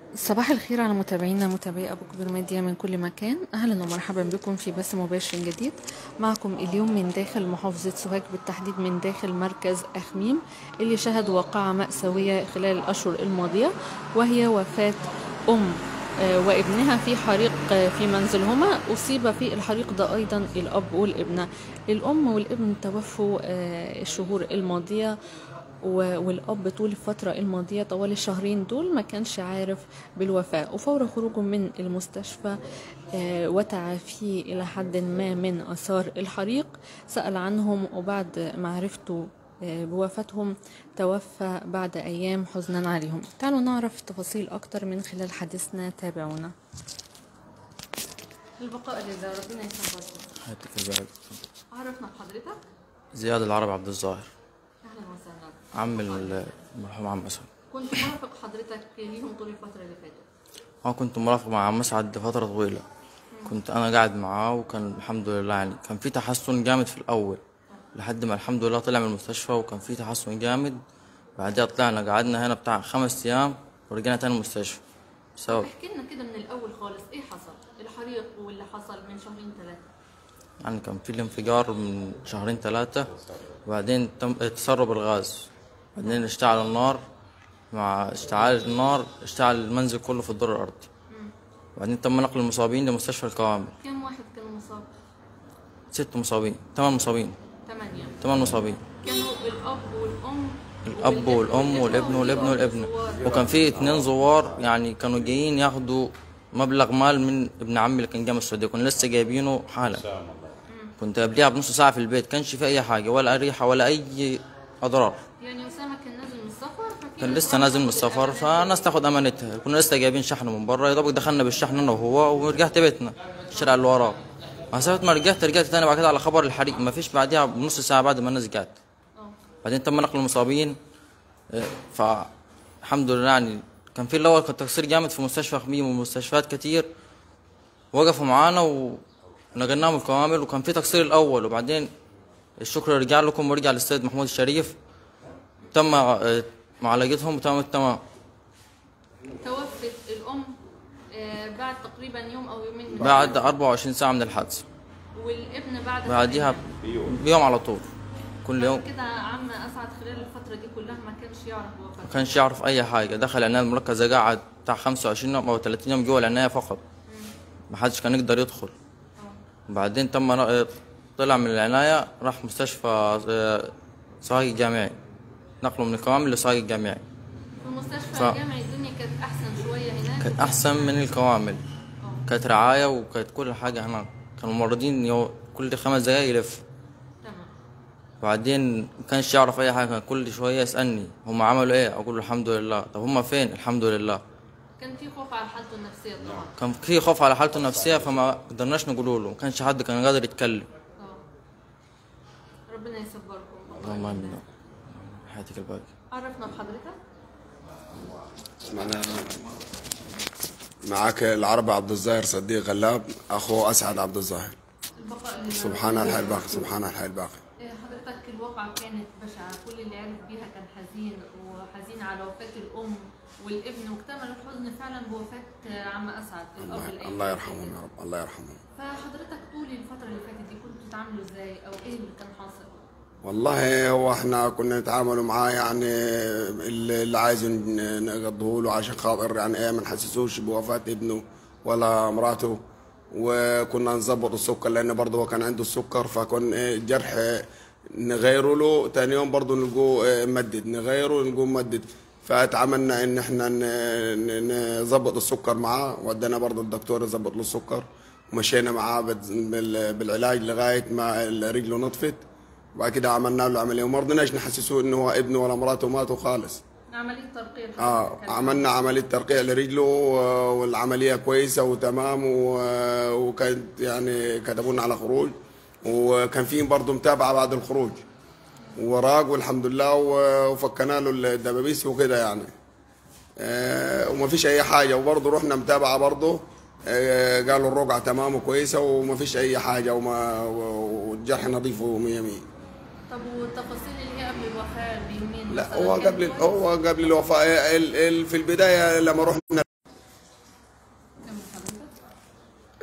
صباح الخير على متابعينا متابعي أبو كبير ميديا من كل مكان أهلا ومرحبا بكم في بث مباشر جديد معكم اليوم من داخل محافظة سوهاج بالتحديد من داخل مركز أخميم اللي شهد واقعة مأساوية خلال الأشهر الماضية وهي وفاة أم آه، وابنها في حريق آه، في منزلهما أصيب في الحريق ده أيضا الأب والابنة الأم والابن توفوا آه، الشهور الماضية و- والأب طول الفترة الماضية طوال الشهرين دول ما كانش عارف بالوفاة وفور خروجه من المستشفى آه، وتعافيه إلى حد ما من آثار الحريق سأل عنهم وبعد معرفته آه، بوفاتهم توفى بعد أيام حزنا عليهم تعالوا نعرف تفاصيل أكتر من خلال حديثنا تابعونا البقاء لله ربنا يسامحكم هاتك البلد عرفنا بحضرتك زياد العرب عبد الظاهر أهلا وسهلا عم ال- المرحوم عم أسعد كنت مرافق حضرتك ليهم طول الفترة اللي فاتت أنا كنت مرافق مع عم أسعد لفترة طويلة كنت أنا قاعد معاه وكان الحمد لله يعني كان في تحسن جامد في الأول لحد ما الحمد لله طلع من المستشفى وكان في تحسن جامد بعدها طلعنا قعدنا هنا بتاع خمس أيام ورجعنا تاني المستشفى بسبب احكي لنا كده من الاول خالص ايه حصل الحريق واللي حصل من شهرين ثلاثه يعني كان في الانفجار من شهرين ثلاثة وبعدين تم تسرب الغاز بعدين اشتعل النار مع اشتعال النار اشتعل المنزل كله في الدور الأرضي وبعدين تم نقل المصابين لمستشفى الكوامل كم واحد كان مصاب ست مصابين ثمان مصابين ثمانية ثمان مصابين كانوا الاب والام الأب والأم والابن والابن والابن وكان في اتنين زوار يعني كانوا جايين ياخدوا مبلغ مال من ابن عمي اللي كان جاي من السعودية كنا لسه جايبينه حالا كنت قبليها بنص ساعة في البيت كانش في أي حاجة ولا ريحة ولا أي أضرار يعني اسامه كان نازل من السفر ففي كان لسه نازل من السفر فناس تاخد امانتها كنا لسه جايبين شحن من بره يا دوبك دخلنا بالشحن انا وهو ورجعت بيتنا الشارع اللي وراه مسافة ما رجعت رجعت تاني بعد كده على خبر الحريق ما فيش بعديها بنص ساعة بعد ما الناس جات اه بعدين تم نقل المصابين إيه، فالحمد لله يعني كان في الاول كان تقصير جامد في مستشفى خميم ومستشفيات كتير وقفوا معانا ونقلناهم الكوامل وكان في تقصير الاول وبعدين الشكر رجع لكم ورجع للسيد محمود الشريف تم آه، معالجتهم وتم التمام توفت الام آه، بعد تقريبا يوم او يومين من بعد 24 ساعة من الحادثة والابن بعد بعديها بيوم على طول كل يوم كده عم اسعد خلال الفتره دي كلها ما كانش يعرف وفاته ما كانش يعرف أي حاجة دخل العناية المركزة قعد بتاع 25 يوم أو 30 يوم جوه العناية فقط ما حدش كان يقدر يدخل بعدين تم ن- طلع من العناية راح مستشفى آه، صاغي جامعي نقله من الكوامل لصاغي جامعي في مستشفى ف- الجامعي الدنيا كانت احسن شويه هناك كانت أحسن من الكوامل اه كانت رعاية وكانت كل حاجة هناك كانوا الممرضين يو- كل خمس دقايق يلف تمام بعدين ما كانش يعرف اي حاجه كان كل شويه يسالني هم عملوا ايه اقول له الحمد لله طب هم فين الحمد لله كان في خوف على حالته النفسيه طبعا كان في خوف على حالته النفسيه فما قدرناش نقول له ما كانش حد كان قادر يتكلم اه ربنا يصبركم اللهم امين حياتك الباقي عرفنا بحضرتك معنا معاك العربي عبد الظاهر صديق غلاب اخو اسعد عبد الظاهر البقاء لله سبحان الحي الباقي سبحان الحي الباقي إيه، حضرتك الواقعة كانت بشعة كل اللي عرف بيها كان حزين وحزين على وفاة الأم والابن واكتمل الحزن فعلا بوفاة آه، عم أسعد الأب الله, الأيمن. الله يرحمهم يا رب الله يرحمهم فحضرتك طول الفترة اللي فاتت دي كنتوا بتتعاملوا ازاي أو إيه اللي كان حاصل؟ والله هو احنا كنا نتعاملوا معاه يعني اللي اللي عايز نقضيه له عشان خاطر يعني ايه ما نحسسوش بوفاة ابنه ولا مراته وكنا نظبط السكر لان برضه هو كان عنده السكر فكان ايه الجرح نغيره له تاني يوم برضه نلقوه إيه ممدد نغيره نلقوه ممدد فاتعاملنا ان احنا ن- ن- نظبط السكر معاه ودينا برضه الدكتور يظبط له السكر ومشينا معاه بال- بال- بالعلاج لغايه ما رجله نطفت وبعد كده عملنا له عمليه وما رضيناش نحسسوه انه هو ابنه ولا مراته ماتوا خالص عملية ترقية لحضرتك اه كان- عملنا عمليه ترقيع لرجله و- والعمليه كويسه وتمام و- وكانت يعني كتبوا لنا على خروج وكان في برضه متابعه بعد الخروج وراق والحمد لله و- وفكنا له الدبابيس وكده يعني آه وما فيش اي حاجه وبرضه رحنا متابعه برضه آه قالوا الرقعه تمام وكويسه وما فيش اي حاجه وما والجرح نظيف ومية مية طب والتفاصيل اللي هي قبل الوفاة بيومين لا مثلاً هو كان قبل كويس؟ هو قبل الوفاة ال- ال- في البداية لما رحنا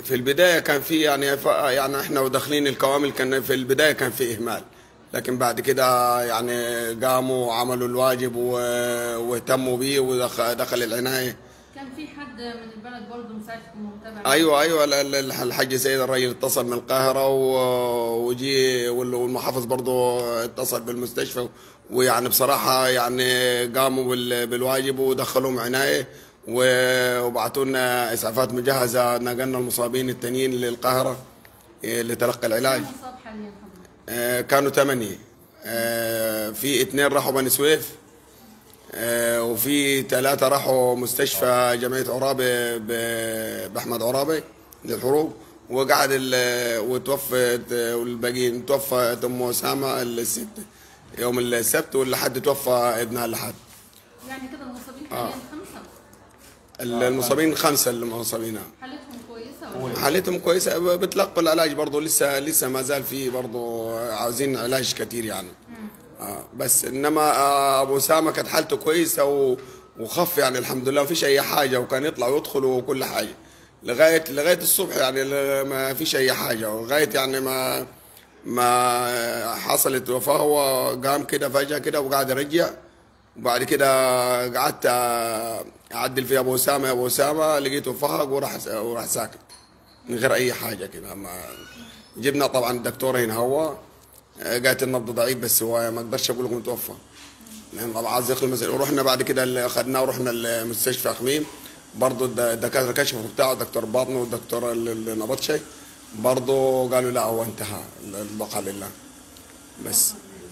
في البدايه كان في يعني ف- يعني احنا وداخلين الكوامل كان في البدايه كان في اهمال لكن بعد كده يعني قاموا وعملوا الواجب و- واهتموا بيه ودخل دخل العنايه كان في حد من البلد برضه مساعدكم ومتابع ايوه ايوه ال- ال- الحاج سيد الراجل اتصل من القاهره و- وجي وال- والمحافظ برضه اتصل بالمستشفى ويعني بصراحه يعني قاموا بال- بالواجب ودخلوهم عنايه و- وبعتوا لنا اسعافات مجهزه نقلنا المصابين التانيين للقاهره إيه، لتلقي العلاج مصاب حاليا حضرتك آه، كانوا ثمانية آه، في اثنين راحوا بني سويف آه، وفي ثلاثة راحوا مستشفى جمعية عرابة ب- بأحمد عرابة للحروق وقعد ال- وتوفت آه، والباقيين توفت أم أسامة الست يوم السبت واللحد توفى ابنها اللحد يعني كده المصابين حاليا خمسه المصابين خمسة المصابين حالتهم كويسه ولا حالتهم كويسة ب- بتلقوا العلاج برضه لسه لسه ما زال في برضه عاوزين علاج كتير يعني آه بس انما آه ابو اسامه كانت حالته كويسه و- وخف يعني الحمد لله ما فيش اي حاجه وكان يطلع ويدخل وكل حاجه لغايه لغايه الصبح يعني ل- ما فيش اي حاجه ولغايه يعني ما ما حصلت وفاه هو قام كده فجاه كده وقعد يرجع وبعد كده قعدت اعدل في ابو اسامه يا ابو اسامه لقيته فهق وراح وراح ساكت من غير اي حاجه كده ما جبنا طبعا الدكتور هنا هو قالت النبض ضعيف بس هو ما اقدرش اقول لكم توفى لان طبعا عايز يدخل المسجد ورحنا بعد كده اللي اخذناه ورحنا المستشفى خميم برضه الد- الدكاتره كشفوا بتاعه دكتور باطن والدكتور ال- النبطشي برضه قالوا لا هو انتهى البقاء لله بس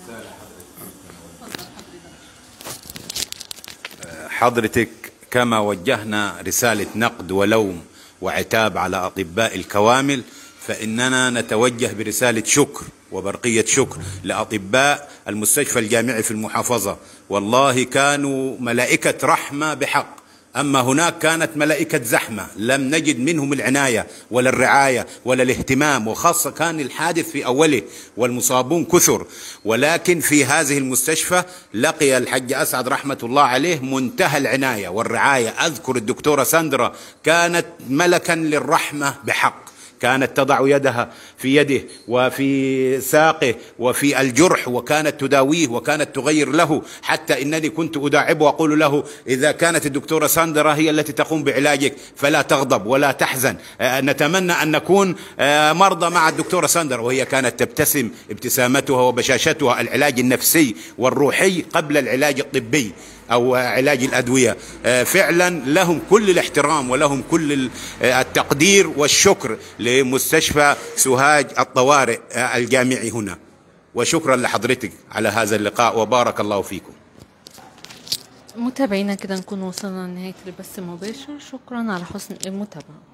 حضرتك كما وجهنا رسالة نقد ولوم وعتاب على أطباء الكوامل فإننا نتوجه برسالة شكر وبرقية شكر لأطباء المستشفى الجامعي في المحافظة والله كانوا ملائكة رحمة بحق أما هناك كانت ملائكة زحمة لم نجد منهم العناية ولا الرعاية ولا الاهتمام وخاصة كان الحادث في أوله والمصابون كثر ولكن في هذه المستشفى لقي الحج أسعد رحمة الله عليه منتهى العناية والرعاية أذكر الدكتورة ساندرا كانت ملكا للرحمة بحق كانت تضع يدها في يده وفي ساقه وفي الجرح وكانت تداويه وكانت تغير له حتى انني كنت اداعبه واقول له اذا كانت الدكتوره ساندرا هي التي تقوم بعلاجك فلا تغضب ولا تحزن آه، نتمنى ان نكون آه، مرضى مع الدكتوره ساندرا وهي كانت تبتسم ابتسامتها وبشاشتها العلاج النفسي والروحي قبل العلاج الطبي او علاج الادويه آه، فعلا لهم كل الاحترام ولهم كل ال- آه، التقدير والشكر لمستشفى سوهاج الطوارئ آه، الجامعي هنا وشكرا لحضرتك على هذا اللقاء وبارك الله فيكم متابعينا كده نكون وصلنا لنهايه البث المباشر شكرا على حسن المتابعه